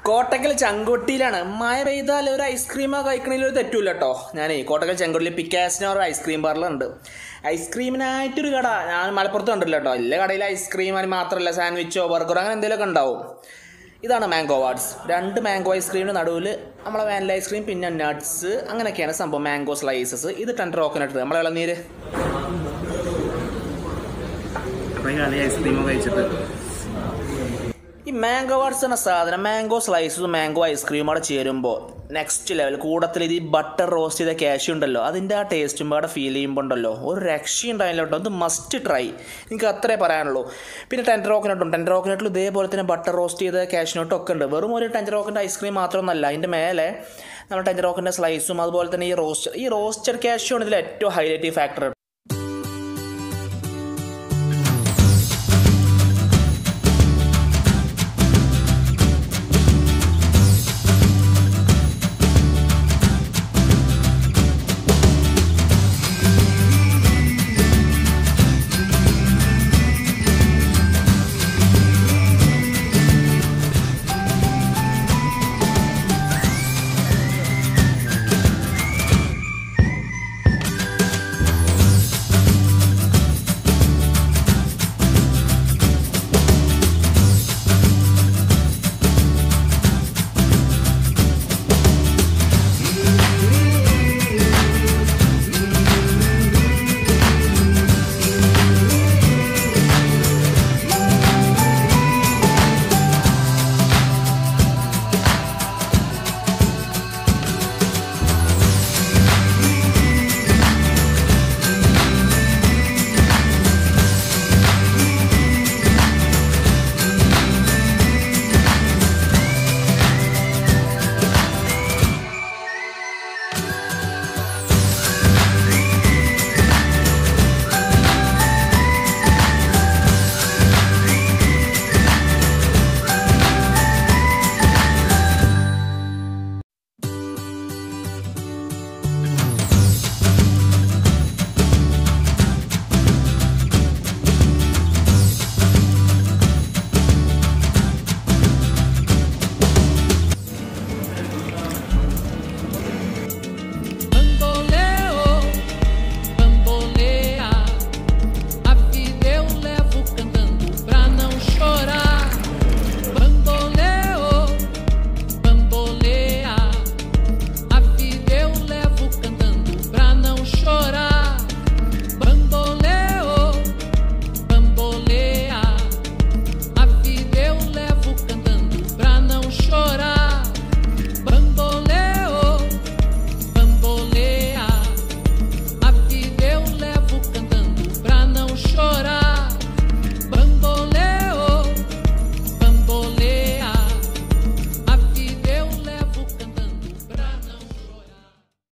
കോട്ടക്കൽ ചങ്കൊട്ടിയിലാണ് മഴ പെയ്താൽ ഒരു ഐസ്ക്രീമോ കഴിക്കണതിൽ ഒരു തെറ്റൂല കേട്ടോ ഞാനേ കോട്ടക്കൽ ചങ്കൊട്ടിയിൽ പിക്കാസിന് ഒരു ഐസ്ക്രീം പാർലറുണ്ട് ഐസ്ക്രീമിനായിട്ടൊരു കട ഞാൻ മലപ്പുറത്ത് കണ്ടില്ല കേട്ടോ എല്ലാ കടയിൽ ഐസ്ക്രീം അതിന് മാത്രമല്ല സാൻഡ്വിച്ചോ ബർഗറോ അങ്ങനെ എന്തെങ്കിലുമൊക്കെ ഉണ്ടാവും ഇതാണ് മാംഗോ വാർഡ്സ് രണ്ട് മാംഗോ ഐസ്ക്രീമിന് നടുവിൽ നമ്മളെ വാനില ഐസ്ക്രീം പിന്നെ നട്ട്സ് അങ്ങനെയൊക്കെയാണ് സംഭവം മാംഗോ സ്ലൈസസ് ഇത് ടെൻഡർ കോക്കനട്ട് നമ്മളെ ഇളനീര് ഐസ്ക്രീമോ കഴിച്ചിട്ട് ഈ മാംഗോ വാട്സ് എന്ന സാധനം മാംഗോ സ്ലൈസും മാംഗോ ഐസ്ക്രീമും കൂടെ ചേരുമ്പോൾ നെക്സ്റ്റ് ലെവൽ കൂടത്തിൽ ഇത് ഈ ബട്ടർ റോസ്റ്റ് ചെയ്ത കാഷ്യൂ ഉണ്ടല്ലോ അതിൻ്റെ ആ ടേസ്റ്റും കൂടെ ഫീൽ ചെയ്യുമ്പോൾ ഉണ്ടല്ലോ ഒരു രക്ഷയും ഉണ്ടായില്ല കേട്ടോ അത് മസ്റ്റ് ട്രൈ എനിക്ക് അത്രേ പറയാനുള്ളൂ പിന്നെ ടെൻഡർ കോക്കനട്ടും ടെൻഡർ കോക്കനട്ടിൽ ഇതേപോലെ തന്നെ ബട്ടർ റോസ്റ്റ് ചെയ്ത കാഷ്നട്ടും ഒക്കെ ഉണ്ട് വെറും ഒരു ടെൻഡർ കോക്കൻ്റെ ഐസ്ക്രീം മാത്രമൊന്നല്ല അതിൻ്റെ മേലെ നമ്മൾ ടെൻഡർ കോക്കൻ്റെ സ്ലൈസും അതുപോലെ തന്നെ ഈ റോസ്റ്റ് ഈ റോസ്റ്റഡ് കാഷ്യൂ ആണ് ഇതിൽ ഏറ്റവും ഹൈലൈറ്റ് ഫാക്ടർ